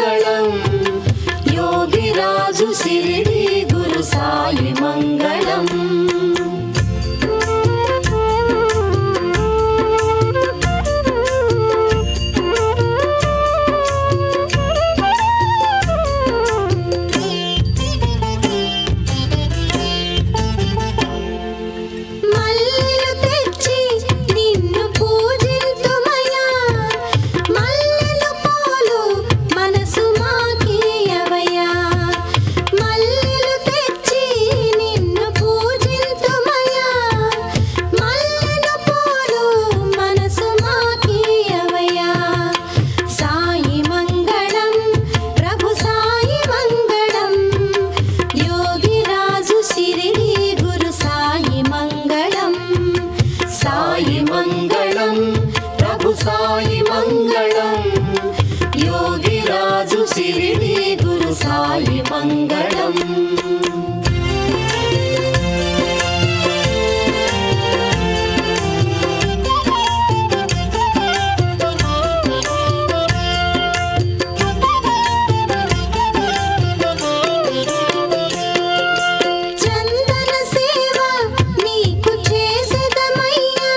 మంగళం యోగిరాజు సిరిడి గురు సాయి మంగళం మల్లెలు తెచ్చి నిన్ను పూజింతుమయ్యా మల్లెలు పూలు మనసు మాకియవయ్యా మల్లెలు తెచ్చి నిన్ను పూజింతుమయ్యా మల్లెలు పూలు మనసు మాకియవయ్యా సాయి మంగళం ప్రభు సాయి మంగళం యోగిరాజు సిరిడి గురు సాయి మంగళం సాయి మంగళం ప్రభు సాయి మంగళం యోగిరాజు సిరిడి గురు సాయి మంగళం చందన సేవ నీకు చేసెదమయ్యా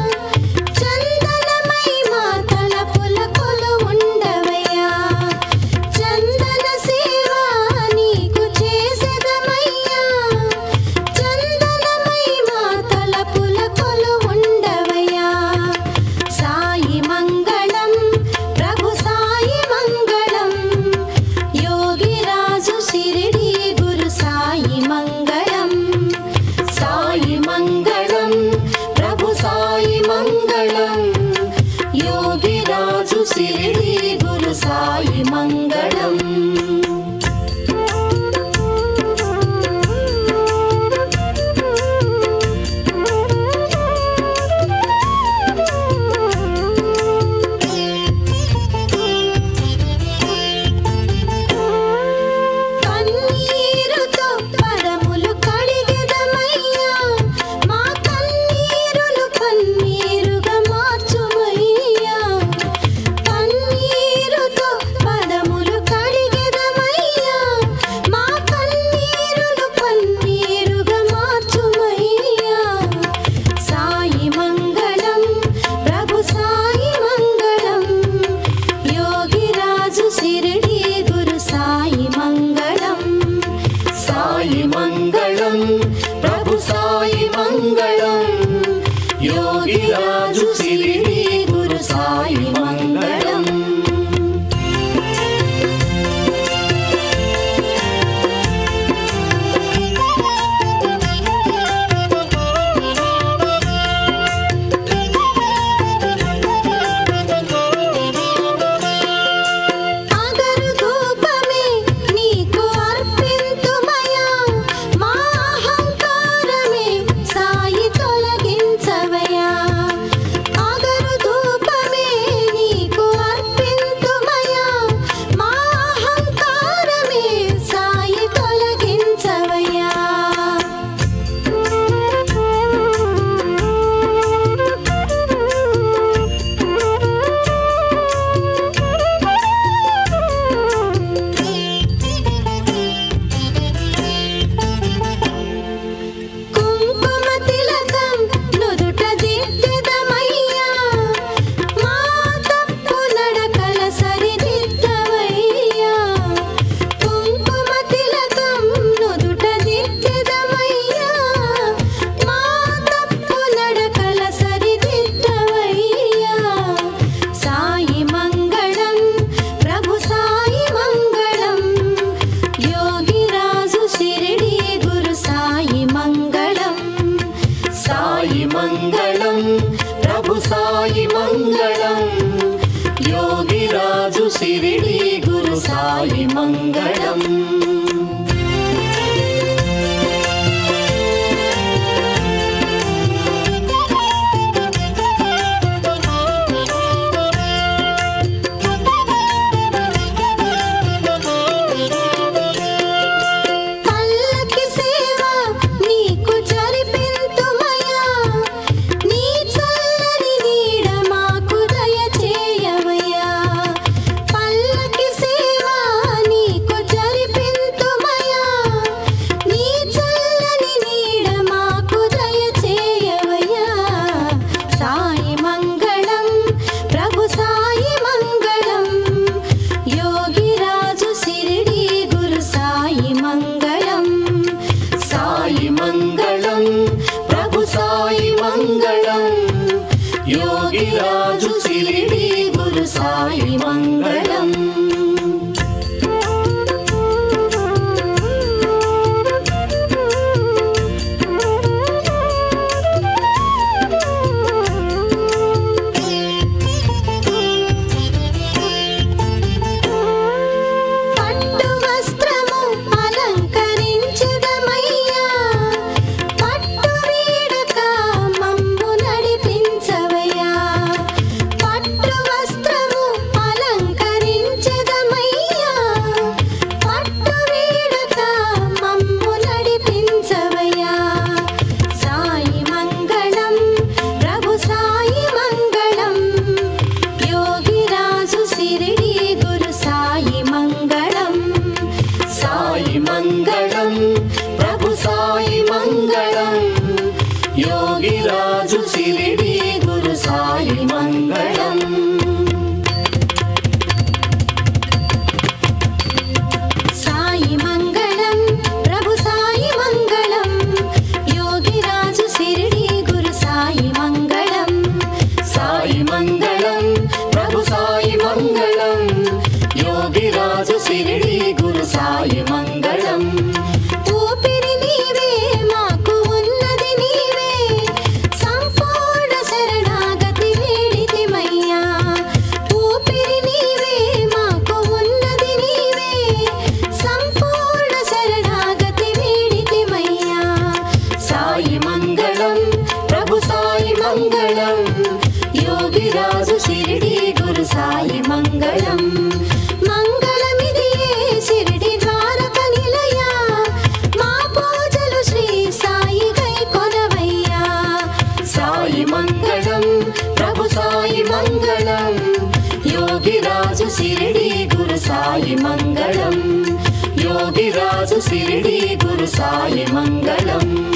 చందనమై మా తలపుల కొలువుండవయ్యా చందన సేవ నీకు చేసెదమయ్యా చందనమై మా తలపుల కొలువుండవయ్యా సాయి మంగళం ప్రభు సాయి మంగళం యోగిరాజు సిరిడి గురు సాయి మంగళం సాయి మంగళం ప్రభు సాయి మంగళం యోగిరాజు సిరిడి గురు సాయి మంగళం కన్నీరుతో పదములు కడిగెదమయ్యా మా కన్నీరులు కన్నీరుగా మార్చుమయ్యా కన్నీరుతో పదములు కడిగెదమయ్యా మా కన్నీరులు కన్నీరుగా మార్చుమయ్యా సాయి మంగళం ప్రభు సాయి మంగళం యోగిరాజు సిరిడి గురు సాయి మంగళం సాయి మంగళం ప్రభు సాయి మంగళం యోగిరాజు సిరిడి గురు సాయి మంగళం అగరు ధూపమే నీకు అర్పింతుమయా మా అహంకారమే సాయి తొలగించవయా అగరు ధూపమే నీకు అర్పింతుమయా మా అహంకారమే సాయి తొలగించవయా కుంకుమ తిలకం నుదుట దిద్దెదమయ్యా మా తప్పు నడకల సరిదిద్దవయ్యా కుంకుమ తిలకం నుదుట దిద్దెదమయ్యా మా తప్పు నడకల సరిదిద్దవయ్యా సాయి మంగళం ప్రభు సాయి మంగళం యోగిరాజు సిరిడి గురు సాయి మంగళం సాయి మంగళం ప్రభు సాయి మంగళం యోగిరాజు సిరిడి గురు సాయి మంగళం పల్లకి సేవ నీకు జరిపింతుమయ్యా నీ చల్లని నీడ మాకు దయచేయవయ్యా పల్లకి సేవ సాయి మంగళం యోగిరాజు సిరిడి గురు సాయి మంగళం